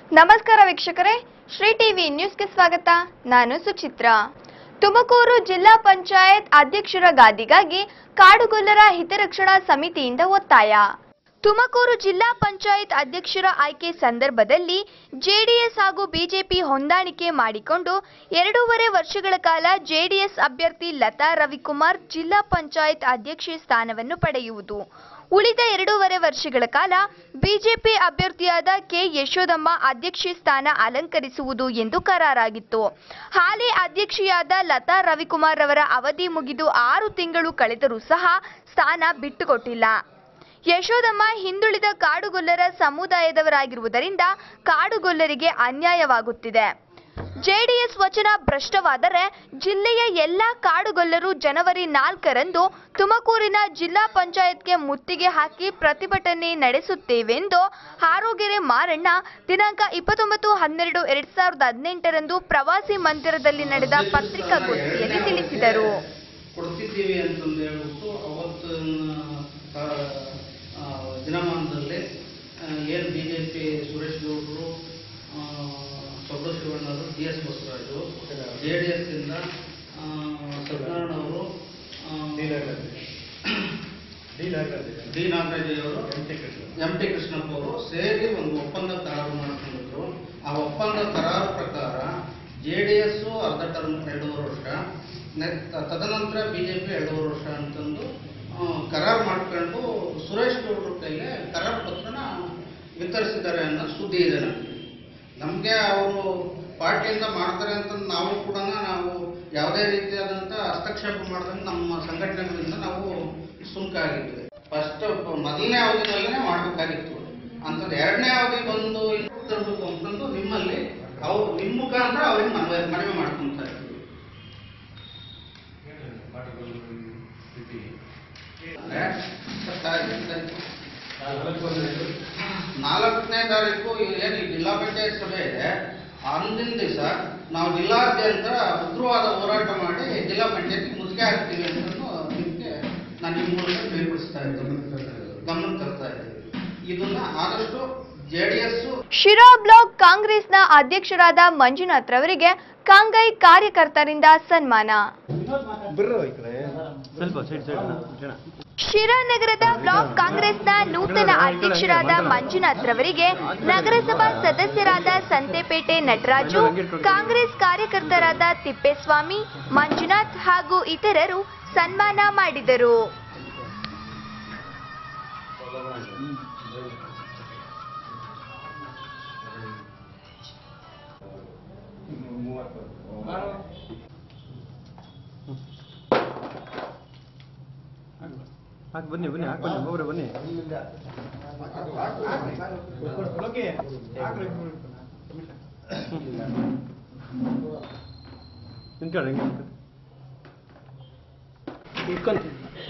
ನಮಸ್ಕಾರ ವೀಕ್ಷಕರೇ ಶ್ರೀ ಟಿವಿ ನ್ಯೂಸ್ಗೆ ಸ್ವಾಗತ ನಾನು ಸುಚಿತ್ರ ತುಮಕೂರು ಜಿಲ್ಲಾ ಪಂಚಾಯತ್ ಅಧ್ಯಕ್ಷರ ಗಾದಿಗಾಗಿ ಕಾಡುಗೊಲ್ಲರ ಹಿತರಕ್ಷಣಾ ಸಮಿತಿಯಿಂದ ಒತ್ತಾಯ ತುಮಕೂರು ಜಿಲ್ಲಾ ಪಂಚಾಯತ್ ಅಧ್ಯಕ್ಷರ ಆಯ್ಕೆ ಸಂದರ್ಭದಲ್ಲಿ ಜೆಡಿಎಸ್ ಹಾಗೂ ಬಿಜೆಪಿ ಹೊಂದಾಣಿಕೆ ಮಾಡಿಕೊಂಡು ಎರಡೂವರೆ ವರ್ಷಗಳ ಕಾಲ ಜೆಡಿಎಸ್ ಅಭ್ಯರ್ಥಿ ಲತಾ ರವಿಕುಮಾರ್ ಜಿಲ್ಲಾ ಪಂಚಾಯತ್ ಅಧ್ಯಕ್ಷೆ ಸ್ಥಾನವನ್ನು ಪಡೆಯುವುದು ಉಳಿದ ಎರಡೂವರೆ ವರ್ಷಗಳ ಕಾಲ ಬಿಜೆಪಿ ಅಭ್ಯರ್ಥಿಯಾದ ಕೆ ಯಶೋದಮ್ಮ ಅಧ್ಯಕ್ಷೆ ಸ್ಥಾನ ಅಲಂಕರಿಸುವುದು ಎಂದು ಕರಾರಾಗಿತ್ತು ಹಾಲಿ ಅಧ್ಯಕ್ಷೆಯಾದ ಲತಾ ರವಿಕುಮಾರ್ ಅವರ ಅವಧಿ ಮುಗಿದು ಆರು ತಿಂಗಳು ಕಳೆದರೂ ಸಹ ಸ್ಥಾನ ಬಿಟ್ಟುಕೊಟ್ಟಿಲ್ಲ ಯಶೋದಮ್ಮ ಹಿಂದುಳಿದ ಕಾಡುಗೊಲ್ಲರ ಸಮುದಾಯದವರಾಗಿರುವುದರಿಂದ ಕಾಡುಗೊಲ್ಲರಿಗೆ ಅನ್ಯಾಯವಾಗುತ್ತಿದೆ ಜೆಡಿಎಸ್ ವಚನ ಭ್ರಷ್ಟವಾದರೆ ಜಿಲ್ಲೆಯ ಎಲ್ಲಾ ಕಾಡುಗೊಲ್ಲರು ಜನವರಿ ನಾಲ್ಕರಂದು ತುಮಕೂರಿನ ಜಿಲ್ಲಾ ಪಂಚಾಯತ್ಗೆ ಮುತ್ತಿಗೆ ಹಾಕಿ ಪ್ರತಿಭಟನೆ ನಡೆಸುತ್ತೇವೆಂದು ಹಾರೋಗೆರೆ ಮಾರಣ್ಣ ದಿನಾಂಕ ಇಪ್ಪತ್ತೊಂಬತ್ತು ಹನ್ನೆರಡು ಎರಡ್ ಸಾವಿರದ ಹದಿನೆಂಟರಂದು ಪ್ರವಾಸಿ ಮಂದಿರದಲ್ಲಿ ನಡೆದ ಪತ್ರಿಕಾಗೋಷ್ಠಿಯಲ್ಲಿ ತಿಳಿಸಿದರು ಕೊಡ್ತಿದ್ದೀವಿ ಅಂತಂದು ಹೇಳ್ಬಿಟ್ಟು ಅವತ್ತಿನ ಕ- ಆ, ದಿನಮಾನದಲ್ಲಿ ಏನು ಬಿ ಜೆ ಪಿ ಸುರೇಶ್ ಗೌಡರು ಸೊಗಡು ಶಿವಣ್ಣವರು D S Basavaraju J D ಎಸ್ಸಿಂದ ಸತ್ಯನಾರಾಯಣವರು ಡಿ ನಾಗರಾಜಯ್ಯವರು ಎಂ ಟಿ ಕೃಷ್ಣಪ್ಪ ಅವರು ಸೇರಿ ಒಂದು ಒಪ್ಪಂದ ಕರಾರು ಮಾಡ್ಕೊಂಡಿದ್ರು ಆ ಒಪ್ಪಂದ ಕರಾರು ಪ್ರಕಾರ ಜೆ ಡಿ ಎಸ್ ಅರ್ಧ ಟರ್ಮ್ ಎರಡೂವರೆ ವರ್ಷ ನೆ- ತ- ತದನಂತರ ಬಿ ಜೆ ಪಿ ಎರಡೂವರೆ ವರ್ಷ ಅಂತಂದು ಆ, ಕರಾರು ಮಾಡ್ಕೊಂಡು ಸುರೇಶ್ ಗೌಡ್ರ ಕೈಗೆ ಕರಾರು ಪತ್ರನ ವಿತರಿಸಿದ್ದಾರೆ ಅನ್ನೋ ಸುದ್ದಿ ಇದೆ ನಮಗೆ ನಮಗೆ ಅವರು ಪಾರ್ಟಿಯಿಂದ ಮಾಡ್ತಾರೆ ಅಂತ ನಾವು ಕೂಡ ನಾವು ಯಾವುದೇ ರೀತಿಯಾದಂಥ ಹಸ್ತಕ್ಷೇಪ ಮಾಡ್ದಂಗೆ ನಮ್ಮ ಸಂಘಟನೆಗಳಿಂದ ನಾವು ಸುಂಕ ಆಗಿದ್ವಿ ಫಸ್ಟ್ ಮೊದಲನೇ ಅವಧಿನಲ್ಲೇ ಮಾಡಬೇಕಾಗಿತ್ತು ಅಂಥದ್ದು ಎರಡನೇ ಅವಧಿ ಬಂದು ಇಲ್ಲಿ ತರಬೇಕು ಅಂತಂದು ನಿಮ್ಮಲ್ಲಿ ಅವ್ರು ನಿಮ್ಮ ಮುಖಾಂತರ ಅವ್ರಿಗೆ ಮನವಿ ಮನವಿ ಮಾಡ್ಕೊಂತ ಇದ್ದೀವಿ ಅಂದ್ರೆ ನಾಲ್ಕನೇ ತಾರೀಕು ಏನು ಈ ಜಿಲ್ಲಾ ಪಂಚಾಯತ್ ಸಭೆ ಇದೆ ಅಂದಿನ ದಿವಸ ನಾವು ಜಿಲ್ಲಾದ್ಯಂತ ಉಗ್ರವಾದ ಹೋರಾಟ ಮಾಡಿ ಜಿಲ್ಲಾ ಪಂಚಾಯತ್ ಮುತ್ತಿಗೆ ಹಾಕ್ತೀವಿ ಅಂತ ನಿಮಗೆ ನಾನು ಈ ಮೂಲಕ ತಿಳಿಪಡಿಸ್ತಾ ಇದ್ದೀನಿ ಗಮನ ತರ್ತಾ ಇದ್ದೀನಿ ಇದನ್ನ ಆದಷ್ಟು J D S Sira block ಕಾಂಗ್ರೆಸ್ನ ಅಧ್ಯಕ್ಷರಾದ ಮಂಜುನಾಥ್ ರವರಿಗೆ ಕಾಂಗೈ ಕಾರ್ಯಕರ್ತರಿಂದ ಸನ್ಮಾನ ಸ್ವಲ್ಪ ಸೈಡ್ ಸೈಡ್ ಜನ ಶಿರಾ ನಗರದ ಬ್ಲಾಕ್ ಕಾಂಗ್ರೆಸ್ನ ನೂತನ ಅಧ್ಯಕ್ಷರಾದ ಮಂಜುನಾಥ್ ರವರಿಗೆ ನಗರಸಭಾ ಸದಸ್ಯರಾದ ಸಂತೆಪೇಟೆ ನಟರಾಜು ಕಾಂಗ್ರೆಸ್ ಕಾರ್ಯಕರ್ತರಾದ ತಿಪ್ಪೇಸ್ವಾಮಿ ಮಂಜುನಾಥ್ ಹಾಗೂ ಇತರರು ಸನ್ಮಾನ ಮಾಡಿದರು ಹಾಕಿ ಬನ್ನಿ ಬನ್ನಿ ಹಾಕೊಂಡು ಒಬ್ಬೊಬ್ರೆ ಬನ್ನಿ ನಿಂತ್ಕೊಳ್ಳಿ ಹಿಂಗೆ ನಿಂತ್ಕೊಳ್ಳಿ.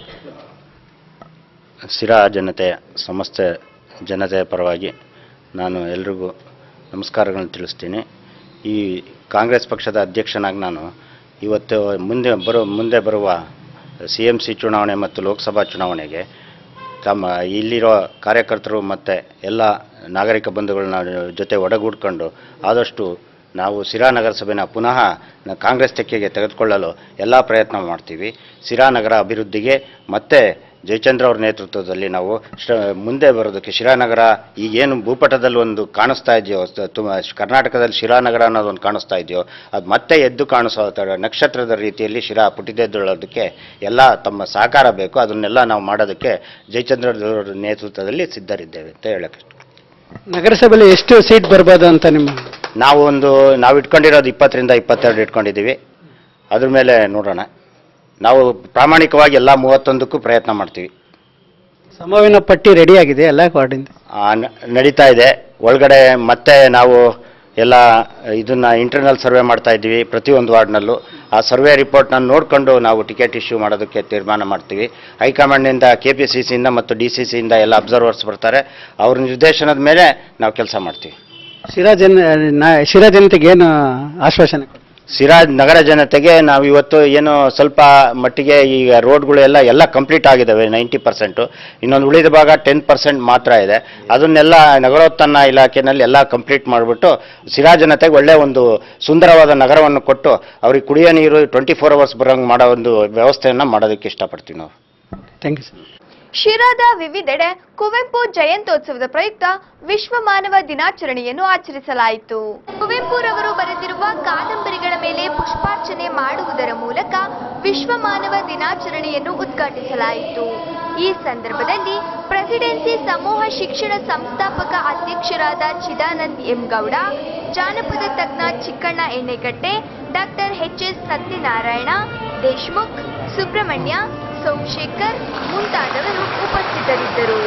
ಸಿರಾ ಜನತೆಯ ಸಮಸ್ತ ಜನತೆಯ ಪರವಾಗಿ ನಾನು ಎಲ್ರಿಗೂ ನಮಸ್ಕಾರಗಳನ್ನು ತಿಳಿಸ್ತೀನಿ ಈ ಕಾಂಗ್ರೆಸ್ ಪಕ್ಷದ ಅಧ್ಯಕ್ಷನಾಗಿ ನಾನು ಇವತ್ತು ಮುಂದೆ ಬರೋ ಮುಂದೆ ಬರುವ ಸಿ ಎಮ್ ಸಿ ಚುನಾವಣೆ ಮತ್ತು ಲೋಕಸಭಾ ಚುನಾವಣೆಗೆ ತಮ್ಮ ಇಲ್ಲಿರೋ ಕಾರ್ಯಕರ್ತರು ಮತ್ತು ಎಲ್ಲ ನಾಗರಿಕ ಬಂಧುಗಳನ್ನ ಜೊತೆ ಒಡಗೂಡ್ಕೊಂಡು ಆದಷ್ಟು ನಾವು ಸಿರಾ ನಗರಸಭೆನ ಪುನಃ ನ- ಕಾಂಗ್ರೆಸ್ ತೆಕ್ಕೆಗೆ ತೆಗೆದುಕೊಳ್ಳಲು ಎಲ್ಲ ಪ್ರಯತ್ನ ಮಾಡ್ತೀವಿ ಸಿರಾ ನಗರ ಅಭಿವೃದ್ಧಿಗೆ ಮತ್ತೆ ಜಯಚಂದ್ರ ಅವರ ನೇತೃತ್ವದಲ್ಲಿ ನಾವು ಶ್ರ- ಮುಂದೆ ಬರೋದಕ್ಕೆ ಶಿರಾನಗರ ಈಗೇನು ಭೂಪಟದಲ್ಲಿ ಒಂದು ಕಾಣಿಸ್ತಾ ಇದೆಯೋ ಸ- ತುಮ ಕರ್ನಾಟಕದಲ್ಲಿ ಶಿರಾನಗರ ಅನ್ನೋದು ಒಂದು ಕಾಣಿಸ್ತಾ ಇದೆಯೋ ಅದು ಮತ್ತೆ ಎದ್ದು ಕಾಣಿಸೋ ಥರ ನಕ್ಷತ್ರದ ರೀತಿಯಲ್ಲಿ ಶಿರಾ ಪುಟಿದೆದ್ದೊಳ್ಳೋದಕ್ಕೆ ಎಲ್ಲ ತಮ್ಮ ಸಹಕಾರ ಬೇಕು ಅದನ್ನೆಲ್ಲ ನಾವು ಮಾಡೋದಕ್ಕೆ ಜಯಚಂದ್ರ ಅವರ ನೇತೃತ್ವದಲ್ಲಿ ಸಿದ್ಧರಿದ್ದೇವೆ ಅಂತ ಹೇಳಕ್ಕೆ ನಗರಸಭೆಯಲ್ಲಿ ಎಷ್ಟು ಸೀಟ್ ಬರ್ಬೋದು ಅಂತ ನಿಮ್ಮ ನಾವು ಒಂದು ನಾವು ಇಟ್ಕೊಂಡಿರೋದು ಇಪ್ಪತ್ತರಿಂದ ಇಪ್ಪತ್ತೆರಡು ಇಟ್ಕೊಂಡಿದ್ದೀವಿ ಅದ್ರ ಮೇಲೆ ನೋಡೋಣ ನಾವು ಪ್ರಾಮಾಣಿಕವಾಗಿ ಎಲ್ಲ ಮೂವತ್ತೊಂದಕ್ಕೂ ಪ್ರಯತ್ನ ಮಾಡ್ತೀವಿ ಸಮವಿನ ಪಟ್ಟಿ ರೆಡಿ ಆಗಿದೆ ಎಲ್ಲ ವಾರ್ಡಿಂದ ಆ, ನ- ನಡೀತಾ ಇದೆ ಒಳಗಡೆ ಮತ್ತೆ ನಾವು ಎಲ್ಲ ಇದನ್ನ ಇಂಟರ್ನಲ್ ಸರ್ವೆ ಮಾಡ್ತಾ ಇದ್ದೀವಿ ಪ್ರತಿಯೊಂದು ವಾರ್ಡ್ನಲ್ಲೂ ಆ ಸರ್ವೆ ರಿಪೋರ್ಟ್ನ ನೋಡಿಕೊಂಡು ನಾವು ಟಿಕೆಟ್ ಇಶ್ಯೂ ಮಾಡೋದಕ್ಕೆ ತೀರ್ಮಾನ ಮಾಡ್ತೀವಿ ಹೈಕಮಾಂಡ್ನಿಂದ ಕೆ ಪಿ ಸಿ ಸಿಯಿಂದ ಮತ್ತು ಡಿ ಸಿ ಸಿಯಿಂದ ಎಲ್ಲ ಅಬ್ಸರ್ವರ್ಸ್ ಬರ್ತಾರೆ ಅವ್ರ ನಿರ್ದೇಶನದ ಮೇಲೆ ನಾವು ಕೆಲಸ ಮಾಡ್ತೀವಿ ಶಿರಾ ಜನ ನಾ- ಶಿರಾ ಜನತೆಗೆ ಏನು ಆಶ್ವಾಸನೆ ಕೊಡ್ತೀರಿ? ಸಿರಾಜ್ ನಗರ ಜನತೆಗೆ ನಾವು ಇವತ್ತು ಏನು ಸ್ವಲ್ಪ ಮಟ್ಟಿಗೆ ಈಗ ರೋಡ್ಗಳು ಎಲ್ಲ ಎಲ್ಲ ಕಂಪ್ಲೀಟ್ ಆಗಿದ್ದಾವೆ ನೈಂಟಿ ಪರ್ಸೆಂಟು ಇನ್ನೊಂದು ಉಳಿದ ಭಾಗ ಟೆನ್ ಪರ್ಸೆಂಟ್ ಮಾತ್ರ ಇದೆ ಅದನ್ನೆಲ್ಲ ನಗರೋತ್ಥಾನ ಇಲಾಖೆನಲ್ಲಿ ಎಲ್ಲ ಕಂಪ್ಲೀಟ್ ಮಾಡಿಬಿಟ್ಟು ಸಿರಾಜ್ ಜನತೆಗೆ ಒಳ್ಳೆ ಒಂದು ಸುಂದರವಾದ ನಗರವನ್ನು ಕೊಟ್ಟು ಅವ್ರಿಗೆ ಕುಡಿಯೋ ನೀರು ಟ್ವೆಂಟಿ ಫೋರ್ ಅವರ್ಸ್ ಬರೋಂಗೆ ಮಾಡೋ ಒಂದು ವ್ಯವಸ್ಥೆಯನ್ನು ಮಾಡೋದಕ್ಕೆ ಇಷ್ಟಪಡ್ತೀವಿ ನಾವು ಥ್ಯಾಂಕ್ ಯು ಸರ್ ಶಿರಾದ ವಿವಿಧೆಡೆ ಕುವೆಂಪು ಜಯಂತ್ಯೋತ್ಸವದ ಪ್ರಯುಕ್ತ ವಿಶ್ವ ಮಾನವ ದಿನಾಚರಣೆಯನ್ನು ಆಚರಿಸಲಾಯಿತು ಕುವೆಂಪುರವರು ಬರೆದಿರುವ ಕಾದಂಬರಿಗಳ ಮೇಲೆ ಪುಷ್ಪಾರ್ಚನೆ ಮಾಡುವುದರ ಮೂಲಕ ವಿಶ್ವ ಮಾನವ ದಿನಾಚರಣೆಯನ್ನು ಉದ್ಘಾಟಿಸಲಾಯಿತು ಈ ಸಂದರ್ಭದಲ್ಲಿ ಪ್ರೆಸಿಡೆನ್ಸಿ ಸಮೂಹ ಶಿಕ್ಷಣ ಸಂಸ್ಥಾಪಕ ಅಧ್ಯಕ್ಷರಾದ ಚಿದಾನಂದ್ ಎಂ ಗೌಡ ಜಾನಪದ ತಜ್ಞ Chikkanna Ennegatte doctor H S Satyanarayana Deshmukh Subrahmanya Somashekhar ಮುಂತಾದವರು ಉಪಸ್ಥಿತರಿದ್ದರು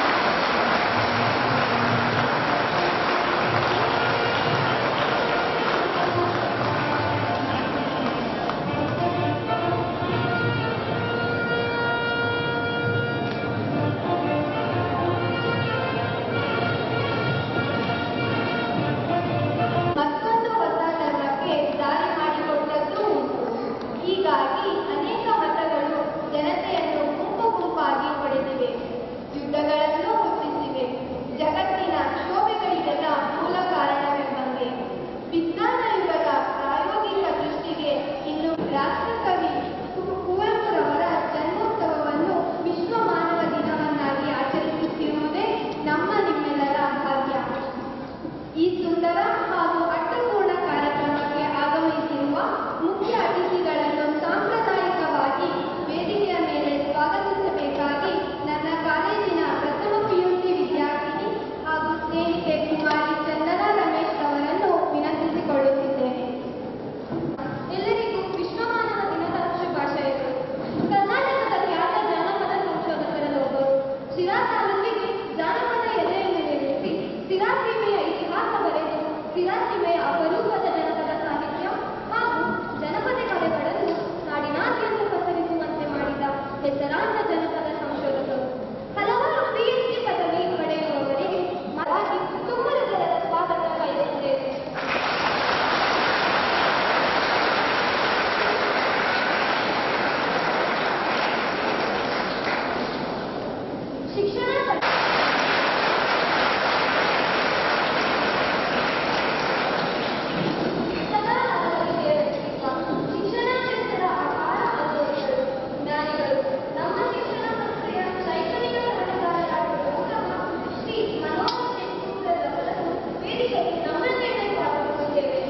ಮತ್ತೊಂದು ಹೊಸ ಧರ್ಮಕ್ಕೆ ದಾರಿ ಮಾಡಿಕೊಟ್ಟದ್ದು ಉಂಟು ಹೀಗಾಗಿ ಅನೇಕ ಮತಗಳು ಜನತೆಯನ್ನು ಗುಂಪು ಗುಂಪಾಗಿ ಹೊಡೆದಿವೆ ಯುದ್ಧಗಳನ್ನು ಹುಟ್ಟಿಸಿವೆ ಜಗತ್ತಿನ ಶೋಭೆಗಳಿಗೆಲ್ಲ ಮೂಲ ಕಾರಣವೆಂಬಂತೆ ವಿಜ್ಞಾನ ಯುಗದ ಪ್ರಾಯೋಗಿಕ ದೃಷ್ಟಿಗೆ ಇನ್ನು ರಾಷ್ಟ್ರಕವಿ ಕು- ಕುವೆಂಪುರವರ ಜನ್ಮೋತ್ಸವವನ್ನು ವಿಶ್ವ ಮಾನವ ದಿನವನ್ನಾಗಿ ಆಚರಿಸುತ್ತಿರುವುದೇ ನಮ್ಮ ನಿಮ್ಮೆಲ್ಲರ ಭಾಗ್ಯ ಈ ಸುಂದರ ಹಾಗೂ ಅರ್ಥಪೂರ್ಣ ಕಾರ್ಯಕ್ರಮಕ್ಕೆ ಆಗಮಿಸಿರುವ ಮುಖ್ಯ ಅತಿಥಿಗಳನ್ನು ಸಾಂಪ್ರದಾಯಿಕವಾಗಿ ವೇದಿಕೆಯ ಮೇಲೆ ಸ್ವಾಗತಿಸಬೇಕಾಗಿ ನನ್ನ ಕಾಲೇಜಿನ ಪ್ರಥಮ ಪಿಯುಸಿ ವಿದ್ಯಾರ್ಥಿನಿ ಹಾಗೂ ಸ್ನೇಹಿತೆ ಕುಮಾರಿ ಚಂದನಾ ರಮೇಶ್ ಅವರನ್ನು ವಿನಂತಿಸಿಕೊಳ್ಳುತ್ತಿದ್ದೇನೆ ಎಲ್ಲರಿಗೂ ವಿಶ್ವಮಾನವ ದಿನದ ಶುಭಾಶಯಗಳು ಕರ್ನಾಟಕದ ಖ್ಯಾತ ಜಾನಪದ ಸಂಶೋಧಕರಲ್ಲೊಬ್ಬರು ಸಿರಾ ತಾಲೂಕಿಗೆ ಜಾನಪದ ಎದೆಯನ್ನು ನಿಲ್ಲಿಸಿ ಸಿರಾ ಸೀಮೆಯ ಇತಿಹಾಸ ಬರೆದು ಸಿರಾ ಸೀಮೆಯ ಅಪರೂಪದ ಜನಪದ ಸಾಹಿತ್ಯ ಹಾಗೂ ಜನಪದ ಕಲೆಗಳನ್ನು ನಾಡಿನಾದ್ಯಂತ ಪಸರಿಸುವಂತೆ ಮಾಡಿದ ಹೆಸರಾಂತ ಜನಪದ ಸಂಶೋಧಕರು ಹಲವಾರು ಪಿಎಚ್ಡಿ ಪದವಿ ಪಡೆಯುವವರಿಗೆ ಮರಾಠಿ ತುಂಬ ಹೃದಯದ ಸ್ವಾಗತ ಬಯಸುತ್ತೇವೆ ಶಿಕ್ಷಣ ಪಡ- ಸದಾ ಅವರಿಗೆ ಶಿಕ್ಷಣ ಕ್ಷೇತ್ರದ ಅಪಾರ ಅನುಭವಿಗಳು ಜ್ಞಾನಿಗಳು ನಮ್ಮ ಶಿಕ್ಷಣ ಸಂಸ್ಥೆಯ ಶೈಕ್ಷಣಿಕ ಸಲಹೆಗಾರರಾಗಿರುವ ಶ್ರೀ ಮನೋಹರ್ ಶೆಟ್ಟಿಯವರನ್ನು ವೇದಿಕೆಗೆ ನಮ್ಮನ್ನೇ ಸ್ವಾಗತಿಸುತ್ತೇವೆ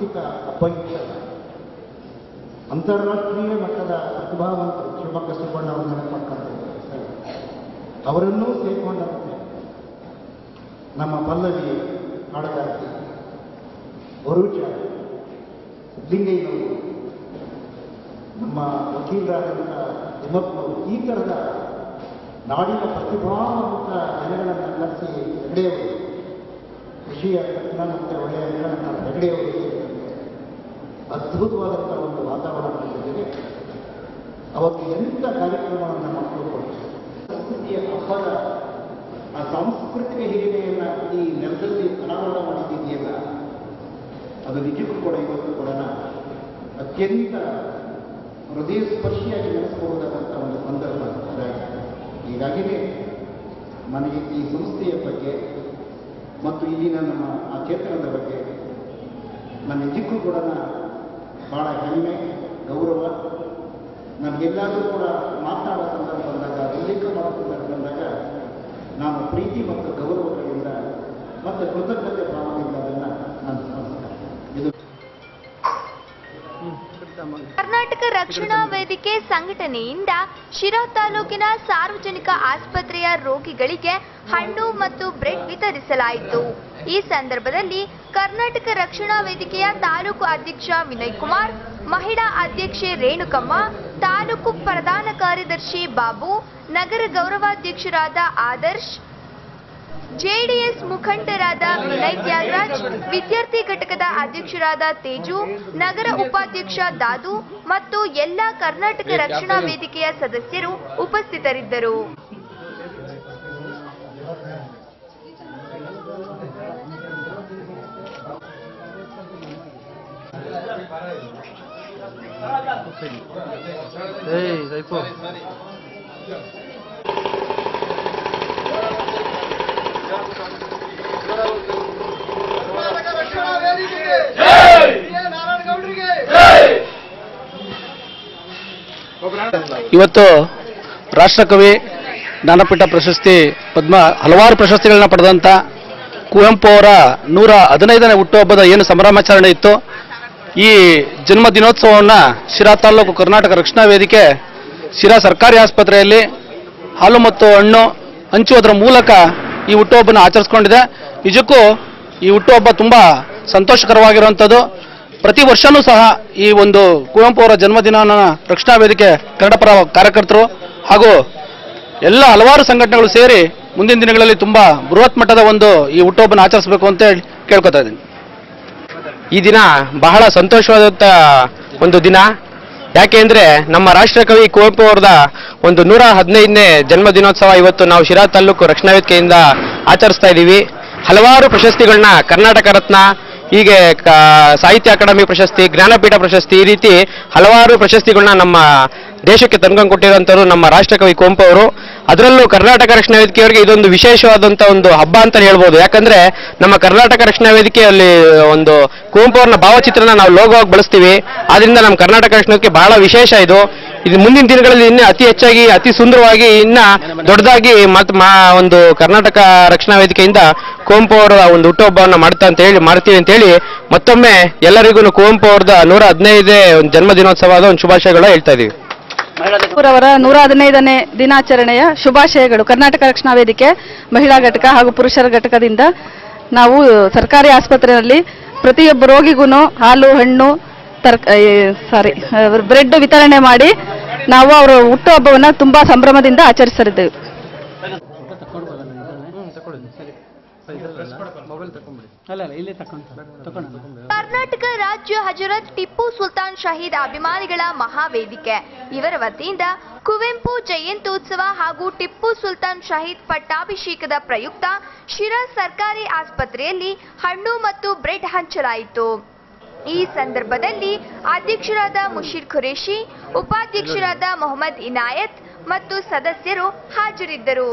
ಸಾಂಸ್ಕೃತಿಕ ಅಪಯುಕ್ತ ಅಂತಾರಾಷ್ಟ್ರೀಯ ಮಟ್ಟದ ಪ್ರತಿಭಾವಂತರು ಶಿವಮೊಗ್ಗ ಸುಬ್ಬಣ್ಣ ಅವರು ನೆನಪಕ್ಕಂತ ಅವರನ್ನೂ ಸೇರಿಕೊಂಡಂತೆ ನಮ್ಮ ಪಲ್ಲವಿ ಹಾಡುಗಾರರು ಭರೂಚ ಸಿದ್ಲಿಂಗಯ್ಯನವರು ನಮ್ಮ ವಕೀಲರಾದಂಥ ತಿಮ್ಮಪ್ಪನವರು ಈ ಥರದ ನಾಡಿನ ಪ್ರತಿಭಾವಂತ ಜನಗಳನ್ನು ಕರೆಸಿ ಹೆಗಡೆಯವರು ಕೃಷಿಯ ತಜ್ಞ ಮತ್ತು ಒಳ್ಳೆಯ ಜನರನ್ನು ಹೆಗಡೆಯವರು ಸೇರಿದಂತೆ ಅದ್ಭುತವಾದಂಥ ಒಂದು ವಾತಾವರಣದ ಜೊತೆಗೆ ಅವತ್ತು ಎಂಥ ಕಾರ್ಯಕ್ರಮವನ್ನು ಮಕ್ಕಳು ಕೊಟ್ಟರು ಸಂಸ್ಕೃತಿಯ ಹಬ್ಬದ ಆ ಸಾಂಸ್ಕೃತಿಕ ಹಿರಿಮೆಯನ್ನು ಈ ನೆಲದಲ್ಲಿ ಅನಾವರಣ ಮಾಡಿದ್ದೀಯಲ್ಲ ಅದು ನಿಜಕ್ಕೂ ಕೂಡ ಇವತ್ತು ಕೂಡ ಅತ್ಯಂತ ಹೃದಯ ಸ್ಪರ್ಶಿಯಾಗಿ ನೆನೆಸಬಹುದಾದಂಥ ಒಂದು ಸಂದರ್ಭ ಅದಾಗಿದೆ ಹೀಗಾಗಿಯೇ ನನಗೆ ಈ ಸಂಸ್ಥೆಯ ಬಗ್ಗೆ ಮತ್ತು ಇಲ್ಲಿನ ನಮ್ಮ ಆ ಕ್ಷೇತ್ರದ ಬಗ್ಗೆ ನನ್ನ ನಿಜಕ್ಕೂ ಕೂಡ ಭಾಳ ಹೆಮ್ಮೆ ಗೌರವ ನನಗೆಲ್ಲಾದರೂ ಕೂಡ ಮಾತನಾಡೋ ಸಂದರ್ಭ ಬಂದಾಗ ಉಲ್ಲೇಖ ಮಾಡೋ ಸಂದರ್ಭ ಬಂದಾಗ ನಾನು ಪ್ರೀತಿ ಮತ್ತು ಗೌರವಗಳಿಂದ ಮತ್ತು ಕೃತಜ್ಞತೆ ಭಾವದಿಂದ ಅದನ್ನು ನಾನು ಸ್ಮರಿಸ್ತೇನೆ ಇದು ಕರ್ನಾಟಕ ರಕ್ಷಣಾ ವೇದಿಕೆ ಸಂಘಟನೆಯಿಂದ ಶಿರಾ ತಾಲೂಕಿನ ಸಾರ್ವಜನಿಕ ಆಸ್ಪತ್ರೆಯ ರೋಗಿಗಳಿಗೆ ಹಣ್ಣು ಮತ್ತು ಬ್ರೆಡ್ ವಿತರಿಸಲಾಯಿತು ಈ ಸಂದರ್ಭದಲ್ಲಿ ಕರ್ನಾಟಕ ರಕ್ಷಣಾ ವೇದಿಕೆಯ ತಾಲೂಕು ಅಧ್ಯಕ್ಷ ವಿನಯ್ ಕುಮಾರ್ ಮಹಿಳಾ ಅಧ್ಯಕ್ಷೆ ರೇಣುಕಮ್ಮ ತಾಲೂಕು ಪ್ರಧಾನ ಕಾರ್ಯದರ್ಶಿ ಬಾಬು ನಗರ ಗೌರವಾಧ್ಯಕ್ಷರಾದ ಆದರ್ಶ್ ಜೆಡಿಎಸ್ ಮುಖಂಡರಾದ ವಿನಯ್ ತ್ಯಾಗರಾಜ್ ವಿದ್ಯಾರ್ಥಿ ಘಟಕದ ಅಧ್ಯಕ್ಷರಾದ ತೇಜು ನಗರ ಉಪಾಧ್ಯಕ್ಷ ದಾದು ಮತ್ತು ಎಲ್ಲ ಕರ್ನಾಟಕ ರಕ್ಷಣಾ ವೇದಿಕೆಯ ಸದಸ್ಯರು ಉಪಸ್ಥಿತರಿದ್ದರು ಏಯ್ ಸೈಫು ಇವತ್ತು ರಾಷ್ಟ್ರಕವಿ ಜ್ಞಾನಪೀಠ ಪ್ರಶಸ್ತಿ ಪದ್ಮ ಹಲವಾರು ಪ್ರಶಸ್ತಿಗಳನ್ನ ಪಡೆದಂಥ ಕುವೆಂಪು ಅವರ ನೂರ ಹದಿನೈದನೇ ಹುಟ್ಟುಹಬ್ಬದ ಏನು ಸಂಭ್ರಮಾಚರಣೆ ಇತ್ತು ಈ ಜನ್ಮ ದಿನೋತ್ಸವವನ್ನು ಶಿರಾ ತಾಲೂಕು ಕರ್ನಾಟಕ ರಕ್ಷಣಾ ವೇದಿಕೆ ಶಿರಾ ಸರ್ಕಾರಿ ಆಸ್ಪತ್ರೆಯಲ್ಲಿ ಹಾಲು ಮತ್ತು ಹಣ್ಣು ಹಂಚುವುದರ ಮೂಲಕ ಈ ಹುಟ್ಟುಹಬ್ಬನ ಆಚರಿಸ್ಕೊಂಡಿದೆ ನಿಜಕ್ಕೂ ಈ ಹುಟ್ಟುಹಬ್ಬ ತುಂಬ ಸಂತೋಷಕರವಾಗಿರುವಂಥದ್ದು ಪ್ರತಿ ವರ್ಷನೂ ಸಹ ಈ ಒಂದು ಕುವೆಂಪು ಅವರ ಜನ್ಮದಿನನ ರಕ್ಷಣಾ ವೇದಿಕೆ ಕನ್ನಡ ಪರ ಕಾರ್ಯಕರ್ತರು ಹಾಗೂ ಎಲ್ಲ ಹಲವಾರು ಸಂಘಟನೆಗಳು ಸೇರಿ ಮುಂದಿನ ದಿನಗಳಲ್ಲಿ ತುಂಬಾ ಬೃಹತ್ ಮಟ್ಟದ ಒಂದು ಈ ಹುಟ್ಟುಹಬ್ಬನ ಆಚರಿಸಬೇಕು ಅಂತ ಹೇಳಿ ಕೇಳ್ಕೊತಾ ಇದ್ದೀನಿ ಈ ದಿನ ಬಹಳ ಸಂತೋಷವಾದಂಥ ಒಂದು ದಿನ ಯಾಕೆ ಅಂದ್ರೆ ನಮ್ಮ ರಾಷ್ಟ್ರಕವಿ ಕುವೆಂಪು ಅವರದ ಒಂದು ನೂರ ಹದಿನೈದನೇ ಜನ್ಮ ದಿನೋತ್ಸವ ಇವತ್ತು ನಾವು ಶಿರಾ ತಾಲೂಕು ರಕ್ಷಣಾ ವೇದಿಕೆಯಿಂದ ಆಚರಿಸ್ತಾ ಇದ್ದೀವಿ ಹಲವಾರು ಪ್ರಶಸ್ತಿಗಳನ್ನ ಕರ್ನಾಟಕ ರತ್ನ ಹೀಗೆ ಕ- ಸಾಹಿತ್ಯ ಅಕಾಡೆಮಿ ಪ್ರಶಸ್ತಿ ಜ್ಞಾನಪೀಠ ಪ್ರಶಸ್ತಿ ಈ ರೀತಿ ಹಲವಾರು ಪ್ರಶಸ್ತಿಗಳನ್ನ ನಮ್ಮ ದೇಶಕ್ಕೆ ತಂದ್ಕೊಂಡು ಕೊಟ್ಟಿರುವಂಥವ್ರು ನಮ್ಮ ರಾಷ್ಟ್ರಕವಿ ಕುವೆಂಪು ಅವರು ಅದರಲ್ಲೂ ಕರ್ನಾಟಕ ರಕ್ಷಣಾ ವೇದಿಕೆಯವರಿಗೆ ಇದೊಂದು ವಿಶೇಷವಾದಂಥ ಒಂದು ಹಬ್ಬ ಅಂತ ಹೇಳ್ಬೋದು ಯಾಕಂದ್ರೆ ನಮ್ಮ ಕರ್ನಾಟಕ ರಕ್ಷಣಾ ವೇದಿಕೆಯಲ್ಲಿ ಒಂದು ಕುವೆಂಪು ಅವ್ರನ್ನ ಭಾವಚಿತ್ರನ ನಾವು ಲೋಗೋವಾಗಿ ಬಳಸ್ತೀವಿ ಆದ್ರಿಂದ ನಮ್ಮ ಕರ್ನಾಟಕ ರಕ್ಷಣಾ ವೇದಿಕೆ ಬಹಳ ವಿಶೇಷ ಇದು ಇದು ಮುಂದಿನ ದಿನಗಳಲ್ಲಿ ಇನ್ನೂ ಅತಿ ಹೆಚ್ಚಾಗಿ ಅತಿ ಸುಂದರವಾಗಿ ಇನ್ನ ದೊಡ್ಡದಾಗಿ ಮತ್ ಮಾ ಒಂದು ಕರ್ನಾಟಕ ರಕ್ಷಣಾ ವೇದಿಕೆಯಿಂದ ಕುವೆಂಪು ಅವರ ಒಂದು ಹುಟ್ಟುಹಬ್ಬವನ್ನು ಮಾಡ್ತಾ ಅಂತ ಹೇಳಿ ಮಾಡ್ತೀವಿ ಅಂತ ಹೇಳಿ ಮತ್ತೊಮ್ಮೆ ಎಲ್ಲರಿಗೂ ಕುವೆಂಪು ಅವ್ರದ ನೂರ ಹದಿನೈದೇ ಒಂದು ಜನ್ಮ ದಿನೋತ್ಸವದ ಒಂದು ಶುಭಾಶಯಗಳ ಹೇಳ್ತಾ ಇದೀವಿ ಅವರ ನೂರ ಹದಿನೈದನೇ ದಿನಾಚರಣೆಯ ಶುಭಾಶಯಗಳು ಕರ್ನಾಟಕ ರಕ್ಷಣಾ ವೇದಿಕೆ ಮಹಿಳಾ ಘಟಕ ಹಾಗೂ ಪುರುಷರ ಘಟಕದಿಂದ ನಾವು ಸರ್ಕಾರಿ ಆಸ್ಪತ್ರೆಯಲ್ಲಿ ಪ್ರತಿಯೊಬ್ಬ ರೋಗಿಗೂ ಹಾಲು ಹಣ್ಣು ತರ್ಕ ಸಾರಿ ಬ್ರೆಡ್ ವಿತರಣೆ ಮಾಡಿ ನಾವು ಅವರ ಹುಟ್ಟುಹಬ್ಬವನ್ನು ತುಂಬಾ ಸಂಭ್ರಮದಿಂದ ಆಚರಿಸಿದ್ದೇವೆ ಮೊಬೈಲ್ ತಗೊಂಬಿಡಿ ಅಲ್ಲ ಅಲ್ಲ ಇಲ್ಲೇ ತಗೊಂಡು ತಗೊಂಡು ಕರ್ನಾಟಕ ರಾಜ್ಯ ಹಜರತ್ ಟಿಪ್ಪು ಸುಲ್ತಾನ್ ಶಹೀದ್ ಅಭಿಮಾನಿಗಳ ಮಹಾವೇದಿಕೆ ಇವರ ವತಿಯಿಂದ ಕುವೆಂಪು ಜಯಂತ್ಯೋತ್ಸವ ಹಾಗೂ ಟಿಪ್ಪು ಸುಲ್ತಾನ್ ಶಹೀದ್ ಪಟ್ಟಾಭಿಷೇಕದ ಪ್ರಯುಕ್ತ ಶಿರಾ ಸರ್ಕಾರಿ ಆಸ್ಪತ್ರೆಯಲ್ಲಿ ಹಣ್ಣು ಮತ್ತು ಬ್ರೆಡ್ ಹಂಚಲಾಯಿತು ಈ ಸಂದರ್ಭದಲ್ಲಿ ಅಧ್ಯಕ್ಷರಾದ ಮುಷೀರ್ ಖುರೇಶಿ ಉಪಾಧ್ಯಕ್ಷರಾದ ಮೊಹಮ್ಮದ್ ಇನಾಯತ್ ಮತ್ತು ಸದಸ್ಯರು ಹಾಜರಿದ್ದರು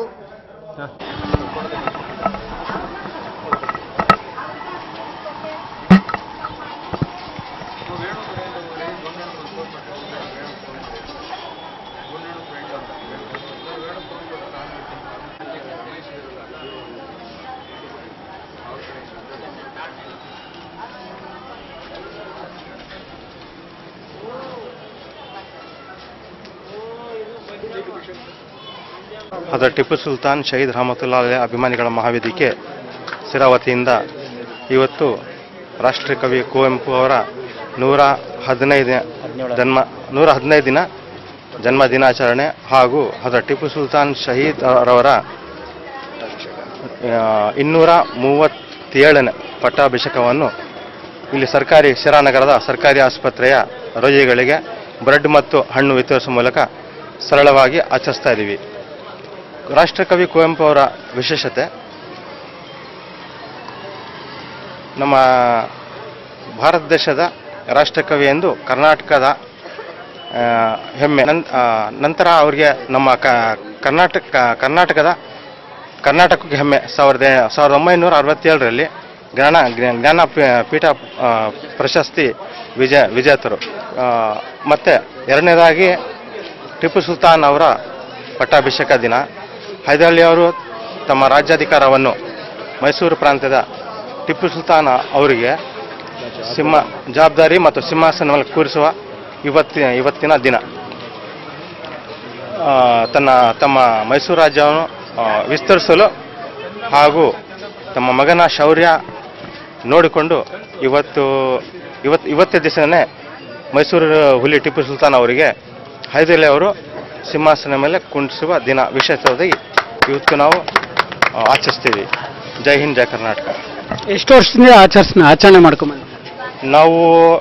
ಅದರ ಟಿಪ್ಪು ಸುಲ್ತಾನ್ ಶಹೀದ್ ರಹಮತುಲ್ಲಾ ಅಲಿ ಅಭಿಮಾನಿಗಳ ಮಹಾವೇದಿಕೆ ಸಿರಾ ವತಿಯಿಂದ ಇವತ್ತು ರಾಷ್ಟ್ರಕವಿ ಕುವೆಂಪು ಅವರ ನೂರ ಹದಿನೈದು ಜನ್ಮ ನೂರ ಹದಿನೈದು ದಿನ ಜನ್ಮ ದಿನಾಚರಣೆ ಹಾಗೂ ಅದರ ಟಿಪ್ಪು ಸುಲ್ತಾನ್ ಶಹೀದ್ ರವರ ಆ, ಇನ್ನೂರ ಮೂವತ್ತೇಳನೇ ಪಟ್ಟಾಭಿಷೇಕವನ್ನು ಇಲ್ಲಿ ಸರ್ಕಾರಿ ಶಿರಾನಗರದ ಸರ್ಕಾರಿ ಆಸ್ಪತ್ರೆಯ ರೋಗಿಗಳಿಗೆ ಬ್ರೆಡ್ ಮತ್ತು ಹಣ್ಣು ವಿತರಿಸುವ ಮೂಲಕ ಸರಳವಾಗಿ ಆಚರಿಸ್ತಾ ಇದ್ದೀವಿ ರಾಷ್ಟ್ರಕವಿ ಕುವೆಂಪು ಅವರ ವಿಶೇಷತೆ ನಮ್ಮ ಭಾರತ ದೇಶದ ರಾಷ್ಟ್ರಕವಿ ಎಂದು ಕರ್ನಾಟಕದ ಆ, ಹೆಮ್ಮೆ ನನ್- ಆ, ನಂತರ ಅವರಿಗೆ ನಮ್ಮ ಕ- ಕರ್ನಾಟಕ ಕರ್ನಾಟಕದ ಕರ್ನಾಟಕಕ್ಕೆ ಹೆಮ್ಮೆ ಸಾವಿರದ ಸಾವಿರದ ಒಂಬೈನೂರ ಅರವತ್ತೇಳರಲ್ಲಿ ಜ್ಞಾನ ಜ್ಞಾ- ಜ್ಞಾನ ಪೀ- ಪೀಠ ಆ, ಪ್ರಶಸ್ತಿ ವಿಜಯ ವಿಜೇತರು ಆ, ಮತ್ತೆ ಎರಡನೇದಾಗಿ ಟಿಪ್ಪು ಸುಲ್ತಾನ್ ಅವರ ಪಟ್ಟಾಭಿಷೇಕ ದಿನ ಹೈದರಾಲಿ ಅವರು ತಮ್ಮ ರಾಜ್ಯಾಧಿಕಾರವನ್ನು ಮೈಸೂರು ಪ್ರಾಂತ್ಯದ ಟಿಪ್ಪು ಸುಲ್ತಾನ್ ಅವರಿಗೆ ಸಿಂಹ ಜವಾಬ್ದಾರಿ ಮತ್ತು ಸಿಂಹಾಸನ ಮೇಲೆ ಕೂರಿಸುವ ಇವತ್ತಿನ ಇವತ್ತಿನ ದಿನ ಆ, ತನ್ನ ತಮ್ಮ ಮೈಸೂರು ರಾಜ್ಯವನ್ನು ಆ, ವಿಸ್ತರಿಸಲು ಹಾಗೂ ತಮ್ಮ ಮಗನ ಶೌರ್ಯ ನೋಡಿಕೊಂಡು ಇವತ್ತು ಇವತ್ತು ಇವತ್ತೇ ದಿವಸನೇ ಮೈಸೂರು ಹುಲಿ ಟಿಪ್ಪು ಸುಲ್ತಾನ್ ಅವರಿಗೆ ಹೈದರಾಲಿ ಅವರು ಸಿಂಹಾಸನ ಮೇಲೆ ಕುಂಡಿಸುವ ದಿನ ವಿಶೇಷವಾಗಿ ಇವತ್ತು ನಾವು ಆ, ಆಚರಿಸ್ತೀವಿ ಜೈ ಹಿಂದ್ ಜೈ ಕರ್ನಾಟಕ ಎಷ್ಟು ವರ್ಷದಿಂದ ಆಚರಿಸ್ ಆಚರಣೆ ಮಾಡ್ಕೊಂಬಂದು ನಾವು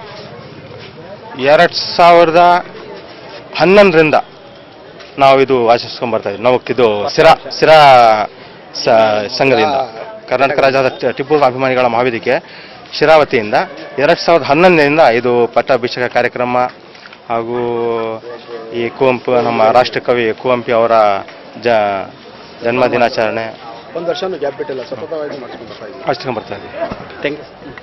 ಎರಡು ಸಾವಿರದ ಹನ್ನೊಂದರಿಂದ ನಾವು ಇದು ಆಚರಿಸ್ಕೊಂಡ್ ಬರ್ತಾ ಇದ್ದೀವಿ ನಾವು ಇದು ಸಿರಾ ಸಿರಾ ಸ- ಸಂಘದಿಂದ ಕರ್ನಾಟಕ ರಾಜ್ಯದ ಟಿ- ಟಿಪ್ಪು ಅಭಿಮಾನಿಗಳ ಮಹಾವೇದಿಕೆ ಶಿರಾವತಿಯಿಂದ ಎರಡು ಸಾವಿರದ ಹನ್ನೊಂದರಿಂದ ಇದು ಪಟ್ಟಾಭಿಷೇಕ ಕಾರ್ಯಕ್ರಮ ಹಾಗೂ ಈ ಕುವೆಂಪು ನಮ್ಮ ರಾಷ್ಟ್ರಕವಿ ಕುವೆಂಪು ಅವರ ಜ ಜನ್ಮ ದಿನಾಚರಣೆ ಒಂದು ವರ್ಷ ಗ್ಯಾಪ್ ಬಿಟ್ಟಿಲ್ಲ ಸತತವಾಗಿ ಮಾಡ್ಕೊಂಡು ಬರ್ತಾ ಇದ್ದೀವಿ ಆಚರಿಸ್ಕೊಂಡ್ ಬರ್ತಾ ಇದ್ದೀವಿ ಥ್ಯಾಂಕ್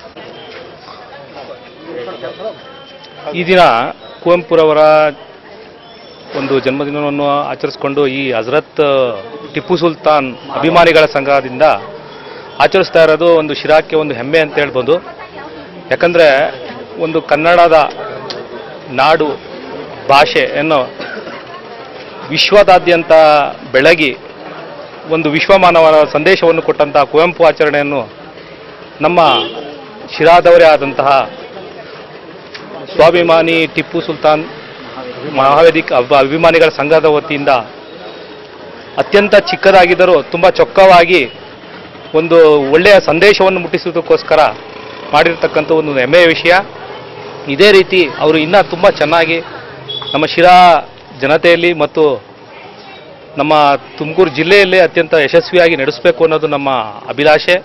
ಯು ಈ ದಿನ ಕುವೆಂಪುರವರ ಒಂದು ಜನ್ಮದಿನವನ್ನು ಆಚರಿಸಿಕೊಂಡು ಈ ಹಜರತ್ ಟಿಪ್ಪು ಸುಲ್ತಾನ್ ಅಭಿಮಾನಿಗಳ ಸಂಘದಿಂದ ಆಚರಿಸ್ತಾ ಇರೋದು ಒಂದು ಶಿರಾಕ್ಕೆ ಒಂದು ಹೆಮ್ಮೆ ಅಂತ ಹೇಳ್ಬೋದು ಯಾಕಂದರೆ ಒಂದು ಕನ್ನಡದ ನಾಡು ಭಾಷೆಯನ್ನು ವಿಶ್ವದಾದ್ಯಂತ ಬೆಳಗಿ ಒಂದು ವಿಶ್ವಮಾನವರ ಸಂದೇಶವನ್ನು ಕೊಟ್ಟಂತಹ ಕುವೆಂಪು ಆಚರಣೆಯನ್ನು ನಮ್ಮ ಶಿರಾದವರೇ ಆದಂತಹ ಸ್ವಾಭಿಮಾನಿ ಟಿಪ್ಪು ಸುಲ್ತಾನ್ ಮಹಾವೇದಿಕ ಅಭ- ಅಭಿಮಾನಿಗಳ ಸಂಘದ ವತಿಯಿಂದ ಅತ್ಯಂತ ಚಿಕ್ಕದಾಗಿದ್ದರೂ ತುಂಬ ಚೊಕ್ಕವಾಗಿ ಒಂದು ಒಳ್ಳೆಯ ಸಂದೇಶವನ್ನು ಮುಟ್ಟಿಸುವುದಕ್ಕೋಸ್ಕರ ಮಾಡಿರ್ತಕ್ಕಂಥ ಒಂದು ಹೆಮ್ಮೆಯ ವಿಷಯ ಇದೇ ರೀತಿ ಅವರು ಇನ್ನೂ ತುಂಬ ಚೆನ್ನಾಗಿ ನಮ್ಮ ಶಿರಾ ಜನತೆಯಲ್ಲಿ ಮತ್ತು ನಮ್ಮ ತುಮಕೂರು ಜಿಲ್ಲೆಯಲ್ಲೇ ಅತ್ಯಂತ ಯಶಸ್ವಿಯಾಗಿ ನಡೆಸಬೇಕು ಅನ್ನೋದು ನಮ್ಮ ಅಭಿಲಾಷೆ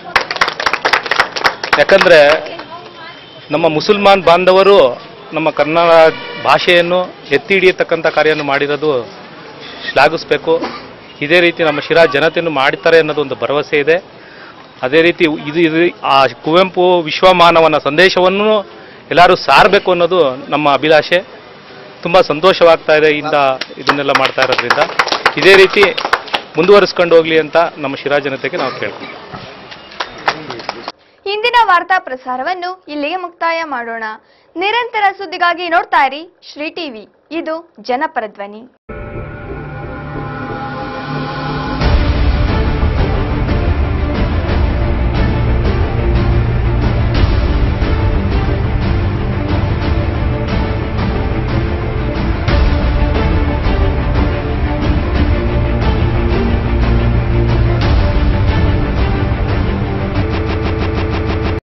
ಯಾಕಂದರೆ ನಮ್ಮ ಮುಸಲ್ಮಾನ್ ಬಾಂಧವರು ನಮ್ಮ ಕನ್ನಡ ಭಾಷೆಯನ್ನು ಎತ್ತಿ ಹಿಡಿಯತಕ್ಕಂಥ ಕಾರ್ಯವನ್ನು ಮಾಡಿರೋದು ಶ್ಲಾಘಿಸಬೇಕು ಇದೇ ರೀತಿ ನಮ್ಮ ಶಿರಾ ಜನತೆಯನ್ನು ಮಾಡ್ತಾರೆ ಅನ್ನೋದು ಒಂದು ಭರವಸೆ ಇದೆ ಅದೇ ರೀತಿ ಇದು ಇದು ಆ ಕುವೆಂಪು ವಿಶ್ವಮಾನವನ ಸಂದೇಶವನ್ನು ಎಲ್ಲರೂ ಸಾರಬೇಕು ಅನ್ನೋದು ನಮ್ಮ ಅಭಿಲಾಷೆ ತುಂಬ ಸಂತೋಷವಾಗ್ತಾ ಇದೆ ಇಂದ ಇದನ್ನೆಲ್ಲ ಮಾಡ್ತಾ ಇರೋದ್ರಿಂದ ಇದೇ ರೀತಿ ಮುಂದುವರಿಸ್ಕೊಂಡು ಹೋಗಲಿ ಅಂತ ನಮ್ಮ ಶಿರಾ ಜನತೆಗೆ ನಾವು ಕೇಳ್ತೀವಿ ಇಂದಿನ ವಾರ್ತಾ ಪ್ರಸಾರವನ್ನು ಇಲ್ಲಿಗೆ ಮುಕ್ತಾಯ ಮಾಡೋಣ ನಿರಂತರ ಸುದ್ದಿಗಾಗಿ ನೋಡ್ತಾ ಇರಿ ಶ್ರೀ ಟಿವಿ ಇದು ಜನಪರ ಧ್ವನಿ